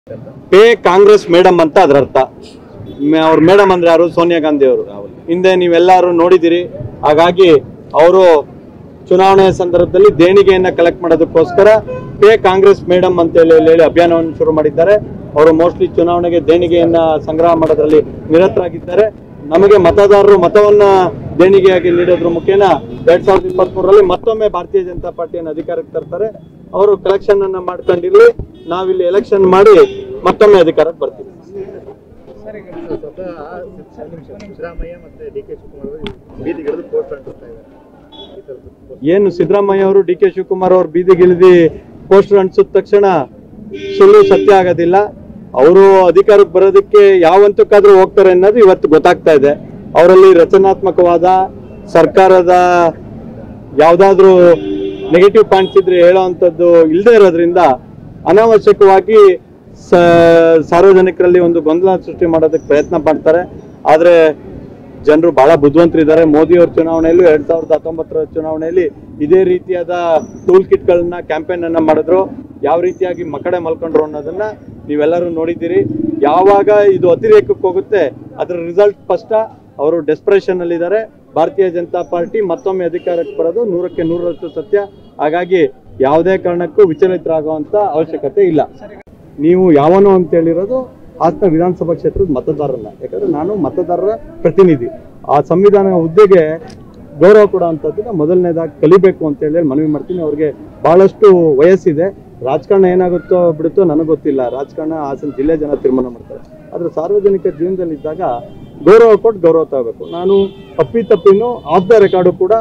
Pay Congress madam ಅಂತ ಅದ್ರ ಅರ್ಥ ಮ- ಅವ್ರ ಮೇಡಮ್ ಅಂದ್ರೆ ಯಾರು ಸೋನಿಯಾ ಗಾಂಧಿ ಅವರು ಹಿಂದೆ ನೀವೆಲ್ಲರೂ ನೋಡಿದಿರಿ ಹಾಗಾಗಿ ಅವರು ಚುನಾವಣೆ ಸಂದರ್ಭದಲ್ಲಿ ದೇಣಿಗೆಯನ್ನ ಕಲೆಕ್ಟ್ ಮಾಡೋದಕ್ಕೋಸ್ಕರ ಪೇ ಕಾಂಗ್ರೆಸ್ ಮೇಡಮ್ ಅಂತ ಹೇಳಿ ಹೇಳಿ ಅಭಿಯಾನವನ್ನು ಶುರು ಮಾಡಿದ್ದಾರೆ ಅವರು ಮೋಸ್ಟ್ಲಿ ಚುನಾವಣೆಗೆ ದೇಣಿಗೆಯನ್ನ ಸಂಗ್ರಹ ಮಾಡೋದ್ರಲ್ಲಿ ನಿರತರಾಗಿದ್ದಾರೆ ನಮಗೆ ಮತದಾರರು ಮತವನ್ನ ದೇಣಿಗೆಯಾಗಿ ನೀಡೋದ್ರ ಮುಖೇನ ಎರಡ್ ಸಾವಿರದ ಇಪ್ಪತ್ತ್ ಮೂರರಲ್ಲಿ ಮತ್ತೊಮ್ಮೆ ಭಾರತೀಯ ಜನತಾ ಪಾರ್ಟಿಯನ್ನು ಅಧಿಕಾರಕ್ಕೆ ತರ್ತಾರೆ ಅವರು ಕಲೆಕ್ಷನ್ ಅನ್ನ ಮಾಡ್ಕೊಂಡಿರ್ಲಿ ನಾವಿಲ್ಲಿ ಎಲೆಕ್ಷನ್ ಮಾಡಿ ಮತ್ತೊಮ್ಮೆ ಅಧಿಕಾರಕ್ಕೆ ಬರ್ತೀವಿ ಸರ್ ಈಗ ಸ್ವತಃ ಸಿದ್ದರಾಮಯ್ಯ ಮತ್ತೆ ಡಿ ಕೆ ಶಿವಕುಮಾರ್ ಅವರು ಬೀದಿಗಿಳಿದು ಪೋಸ್ಟ್ ಅಂಟಿಸ್ತಾ ಇದ್ದಾರೆ ಈ ಥರದ್ದು post. ಏನು ಸಿದ್ದರಾಮಯ್ಯ ಅವರು ಡಿ ಕೆ ಶಿವಕುಮಾರ್ ಅವರು ಬೀದಿಗಿಳಿದಿ ಪೋಸ್ಟರ್ ಅಂಟಿಸಿದ ತಕ್ಷಣ ಸುಳ್ಳು ಸತ್ಯ ಆಗೋದಿಲ್ಲ ಅವರು ಅಧಿಕಾರಕ್ಕೆ ಬರೋದಕ್ಕೆ ಯಾವ ಹಂತಕ್ಕಾದ್ರೂ ಹೋಗ್ತಾರೆ ಅನ್ನೋದು ಇವತ್ತು ಗೊತ್ತಾಗ್ತಾ ಇದೆ ಅವರಲ್ಲಿ ರಚನಾತ್ಮಕವಾದ ಸರ್ಕಾರದ ಯಾವ್ದಾದ್ರು ನೆಗೆಟಿವ್ ಪಾಯಿಂಟ್ಸ್ ಇದ್ರೆ ಹೇಳೋ ಅಂಥದ್ದು ಇಲ್ಲದೆ ಇರೋದ್ರಿಂದ ಅನಾವಶ್ಯಕವಾಗಿ ಸ- ಸಾರ್ವಜನಿಕರಲ್ಲಿ ಒಂದು ಗೊಂದಲ ಸೃಷ್ಟಿ ಮಾಡೋದಕ್ಕೆ ಪ್ರಯತ್ನ ಮಾಡ್ತಾರೆ ಆದ್ರೆ ಜನರು ಬಹಳ ಬುದ್ಧಿವಂತರಿದ್ದಾರೆ ಮೋದಿ ಅವ್ರ ಚುನಾವಣೆಯಲ್ಲೂ ಎರಡ್ ಸಾವಿರದ ಹತ್ತೊಂಬತ್ತರ ಚುನಾವಣೆಯಲ್ಲಿ ಇದೇ ರೀತಿಯಾದ ಟೂಲ್ ಕಿಟ್ಗಳನ್ನ ಕ್ಯಾಂಪೇನ್ ಅನ್ನ ಮಾಡಿದ್ರು ಯಾವ ರೀತಿಯಾಗಿ ಮಕಡೆ ಮಲ್ಕೊಂಡ್ರು ಅನ್ನೋದನ್ನ ನೀವೆಲ್ಲರೂ ನೋಡಿದ್ದೀರಿ ಯಾವಾಗ ಇದು ಅತಿರೇಕಕ್ಕೆ ಹೋಗುತ್ತೆ ಅದರ ರಿಸಲ್ಟ್ ಸ್ಪಷ್ಟ ಅವರು ಡೆಸ್ಪರೇಷನ್ ಅಲ್ಲಿ ಇದ್ದಾರೆ ಭಾರತೀಯ ಜನತಾ ಪಾರ್ಟಿ ಮತ್ತೊಮ್ಮೆ ಅಧಿಕಾರಕ್ಕೆ ಬರೋದು ನೂರಕ್ಕೆ ನೂರರಷ್ಟು ಸತ್ಯ ಹಾಗಾಗಿ ಯಾವುದೇ ಕಾರಣಕ್ಕೂ ವಿಚಲಿತರಾಗುವಂತ ಅವಶ್ಯಕತೆ ಇಲ್ಲ ನೀವು ಯಾವನು ಅಂತ ಹೇಳಿರೋದು ಹಾಸನ ವಿಧಾನಸಭಾ ಕ್ಷೇತ್ರದ ಮತದಾರರನ್ನ ಯಾಕಂದ್ರೆ ನಾನು ಮತದಾರರ ಪ್ರತಿನಿಧಿ ಆ ಸಂವಿಧಾನ ಹುದ್ದೆಗೆ ಗೌರವ ಕೊಡುವಂಥದ್ದನ್ನ ಮೊದಲನೇದಾಗಿ ಕಲಿಬೇಕು ಅಂತ ಹೇಳಿ ಮನವಿ ಮಾಡ್ತೀನಿ ಅವ್ರಿಗೆ ಬಹಳಷ್ಟು ವಯಸ್ಸಿದೆ ರಾಜಕಾರಣ ಏನಾಗುತ್ತೋ ಬಿಡುತ್ತೋ ನನಗೆ ಗೊತ್ತಿಲ್ಲ ರಾಜಕಾರಣ ಹಾಸನ ಜಿಲ್ಲೆ ಜನ ತೀರ್ಮಾನ ಮಾಡ್ತಾರೆ ಆದ್ರೆ ಸಾರ್ವಜನಿಕ ಜೀವನದಲ್ಲಿ ಇದ್ದಾಗ ಗೌರವ ಕೊಟ್ಟು ಗೌರವ ತಗೋಬೇಕು ನಾನು ಅಪ್ಪಿ ತಪ್ಪಿನೂ ಆಫ್ ದ ರೆಕಾರ್ಡು ಕೂಡ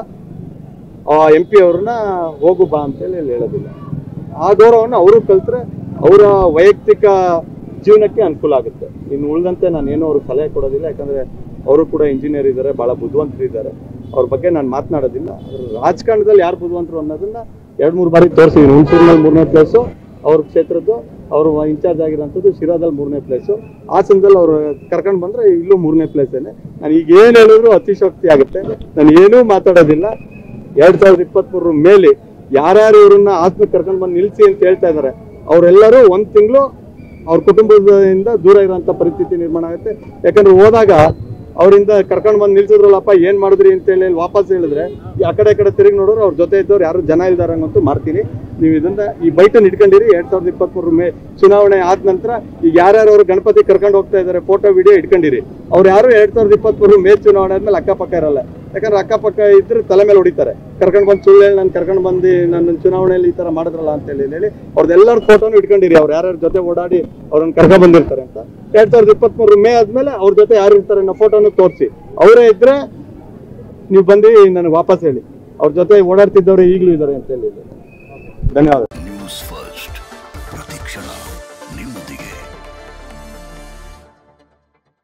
ಎಂ ಪಿ ಅವ್ರನ್ನ ಹೋಗು ಬಾ ಅಂತೇಳಿ ಇಲ್ಲಿ ಹೇಳೋದಿಲ್ಲ ಆ ಗೌರವವನ್ನು ಅವರು ಕಲ್ತ್ರೆ ಅವರ ವೈಯಕ್ತಿಕ ಜೀವನಕ್ಕೆ ಅನುಕೂಲ ಆಗುತ್ತೆ ಇನ್ನು ಉಳಿದಂತೆ ನಾನು ಏನೂ ಅವ್ರಿಗೆ ಸಲಹೆ ಕೊಡೋದಿಲ್ಲ ಯಾಕಂದ್ರೆ ಅವರು ಕೂಡ ಇಂಜಿನಿಯರ್ ಇದ್ದಾರೆ ಬಹಳ ಬುದ್ಧಿವಂತರು ಇದ್ದಾರೆ ಅವ್ರ ಬಗ್ಗೆ ನಾನು ಮಾತನಾಡೋದಿಲ್ಲ ಆದ್ರೆ ರಾಜಕಾರಣದಲ್ಲಿ ಯಾರು ಬುದ್ಧಿವಂತರು ಅನ್ನೋದನ್ನ ಎರಡು ಮೂರು ಬಾರಿ ತೋರಿಸಿದ್ದೀನಿ ಹುಣಸೂರಿನಲ್ಲಿ ಮೂರನೇ ಪ್ಲೇಸು ಅವ್ರ ಕ್ಷೇತ್ರದ್ದು ಅವರು ಇನ್ಚಾರ್ಜ್ ಆಗಿರೋಂಥದ್ದು ಶಿರಾದಲ್ಲಿ ಮೂರನೇ ಪ್ಲೇಸು ಹಾಸನದಲ್ಲಿ ಅವರು ಕರ್ಕೊಂಡು ಬಂದ್ರೆ ಇಲ್ಲೂ ಮೂರನೇ ಪ್ಲೇಸೇನೆ ನಾನು ಈಗ ಏನು ಹೇಳಿದ್ರು ಅತಿಶೋಕ್ತಿ ಆಗುತ್ತೆ ನಾನು ಏನೂ ಮಾತಾಡೋದಿಲ್ಲ ಎರಡ್ ಸಾವಿರದ ಇಪ್ಪತ್ತ್ ಮೂರರ ಮೇಲೆ ಯಾರ್ಯಾರು ಇವ್ರನ್ನ ಆಸ್ಪತ್ರೆ ಕರ್ಕೊಂಡು ಬಂದು ನಿಲ್ಸಿ ಅಂತ ಹೇಳ್ತಾ ಇದ್ದಾರೆ ಅವರೆಲ್ಲರೂ ಒಂದ್ ತಿಂಗಳು ಅವ್ರ ಕುಟುಂಬದಿಂದ ದೂರ ಇರುವಂತ ಪರಿಸ್ಥಿತಿ ನಿರ್ಮಾಣ ಆಗುತ್ತೆ ಯಾಕಂದ್ರೆ ಹೋದಾಗ ಅವರಿಂದ ಕರ್ಕೊಂಡು ಬಂದು ನಿಲ್ಸಿದ್ರಲ್ಲಪ್ಪ ಏನ್ ಮಾಡಿದ್ರಿ ಅಂತ ಹೇಳಿ ವಾಪಸ್ ಹೇಳಿದ್ರೆ ಈ ಆ ಕಡೆ ಈ ಕಡೆ ತಿರುಗಿ ನೋಡೋರು ಅವ್ರ ಜೊತೆ ಇದ್ದವ್ರು ಯಾರು ಜನ ಇಲ್ದಾರಂಗಂತೂ ಮಾಡ್ತೀನಿ ನೀವು ಇದನ್ನ ಈ ಬೈಟನ್ ಇಟ್ಕೊಂಡಿರಿ ಎರಡ್ ಸಾವಿರದ ಇಪ್ಪತ್ತ್ ಮೇ ಚುನಾವಣೆ ಆದ ನಂತರ ಈಗ ಯಾರ್ಯಾರು ಅವ್ರು ಗಣಪತಿ ಕರ್ಕೊಂಡು ಹೋಗ್ತಾ ಇದ್ದಾರೆ ಫೋಟೋ ವಿಡಿಯೋ ಇಟ್ಕೊಂಡಿರಿ ಅವ್ರು ಯಾರು ಎರಡ್ ಸಾವಿರದ ಇಪ್ಪತ್ತ್ ಮೇ ಚುನಾವಣೆ ಆದ್ಮೇಲೆ ಅಕ್ಕಪಕ್ಕ ಇರಲ್ಲ ಯಾಕಂದ್ರೆ ಅಕ್ಕಪಕ್ಕ ಇದ್ರೆ ತಲೆ ಮೇಲೆ ಹೊಡಿತಾರೆ ಕರ್ಕೊಂಡು ಬಂದು ಸುಳ್ಳು ಹೇಳಿ ನಾನು ಕರ್ಕೊಂಡು ಬಂದು ನನ್ನ ಚುನಾವಣೆಯಲ್ಲಿ ಈ ತರ ಮಾಡಿದ್ರಲ್ಲ ಅಂತ ಹೇಳಿ ಹೇಳಿ ಅವ್ರದ್ದೆಲ್ಲರ ಫೋಟೋನು ಇಟ್ಕೊಂಡಿರಿ ಅವ್ರು ಯಾರ್ಯಾರ ಜೊತೆ ಓಡಾಡಿ ಅವ್ರನ್ನ ಕರ್ಕೊಂಡು ಬಂದಿರ್ತಾರೆ ಅಂತ ಎರಡ್ ಸಾವಿರದ ಇಪ್ಪತ್ತ್ ಮೇ ಆದ್ಮೇಲೆ ಅವ್ರ ಜೊತೆ ಯಾರು ಇರ್ತಾರೆ ಅನ್ನೋ ಫೋಟೋನು ತೋರಿಸಿ ಅವರೇ ಇದ್ರೆ ನೀವು ಬಂದು ನನಗೆ ವಾಪಸ್ ಹೇಳಿ ಅವ್ರ ಜೊತೆ ಓಡಾಡ್ತಿದ್ದವ್ರು ಈಗಲೂ ಇದ್ದಾರೆ ಅಂತ ಹೇಳಿ ಧನ್ಯವಾದ ನ್ಯೂಸ್ ಫಸ್ಟ್ ಪ್ರತಿಕ್ಷಣ ನಿಮ್ಮೊಂದಿಗೆ